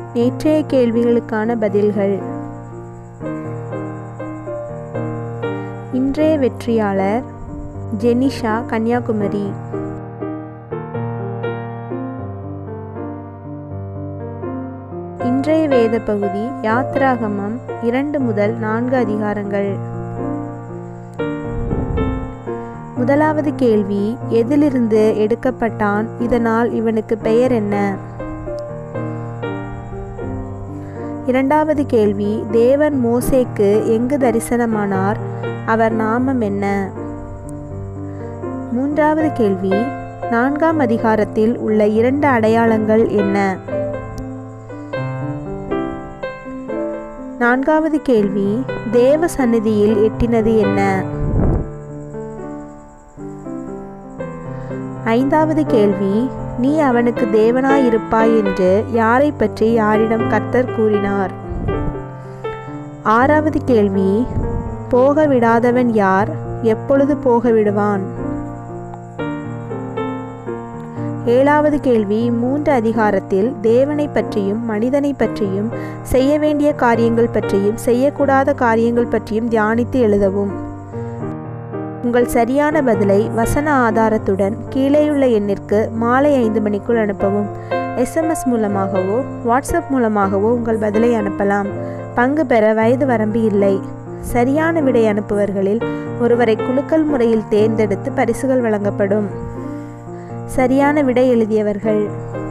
நேற்றைய கேள்விகளுக்கான பதில்கள் இன்றைய வெற்றியாளர் ஜெனிஷா கன்னியாகுமரி இன்றைய வேத பகுதி யாத்ராகமம் இரண்டு முதல் நான்கு அதிகாரங்கள் முதலாவது கேள்வி எதிலிருந்து எடுக்கப்பட்டான் இதனால் இவனுக்கு பெயர் என்ன இரண்டாவது கேள்வி தேவன் மோசேக்கு எங்கு தரிசனமானார் அவர் நாமம் என்ன மூன்றாவது கேள்வி நான்காம் அதிகாரத்தில் உள்ள இரண்டு அடையாளங்கள் என்ன நான்காவது கேள்வி தேவ சந்நிதியில் எட்டினது என்ன ஐந்தாவது கேள்வி நீ அவனுக்கு தேவனாயிருப்பாய் என்று யாரை பற்றி யாரிடம் கர்த்தர் கூறினார் ஆறாவது கேள்வி போக விடாதவன் யார் எப்பொழுது போக விடுவான் ஏழாவது கேள்வி மூன்று அதிகாரத்தில் தேவனை பற்றியும் மனிதனை பற்றியும் செய்ய வேண்டிய காரியங்கள் பற்றியும் செய்யக்கூடாத காரியங்கள் பற்றியும் தியானித்து எழுதவும் உங்கள் சரியான பதிலை வசன ஆதாரத்துடன் கீழேயுள்ள எண்ணிற்கு மாலை ஐந்து மணிக்குள் அனுப்பவும் எஸ்எம்எஸ் மூலமாகவோ வாட்ஸ்அப் மூலமாகவோ உங்கள் பதிலை அனுப்பலாம் பங்கு பெற வயது வரம்பு இல்லை சரியான விடை அனுப்புவர்களில் ஒருவரை குலுக்கல் முறையில் தேர்ந்தெடுத்து பரிசுகள் வழங்கப்படும் சரியான விடை எழுதியவர்கள்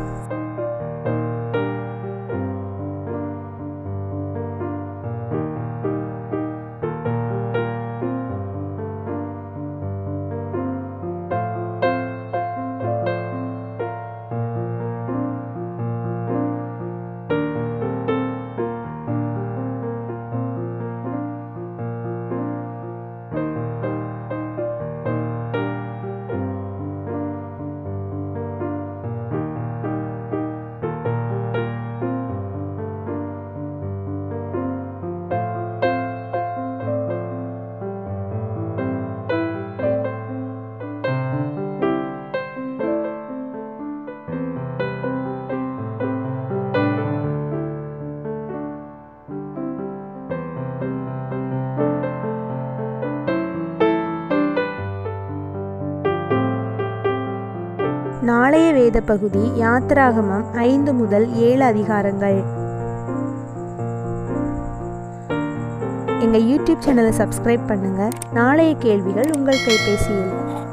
நாளைய வேத பகுதி யாத்திராகமம் ஐந்து முதல் ஏழு அதிகாரங்கள் எங்கள் யூடியூப் சேனலை சப்ஸ்கிரைப் பண்ணுங்கள் நாளைய கேள்விகள் உங்கள் கைபேசியில்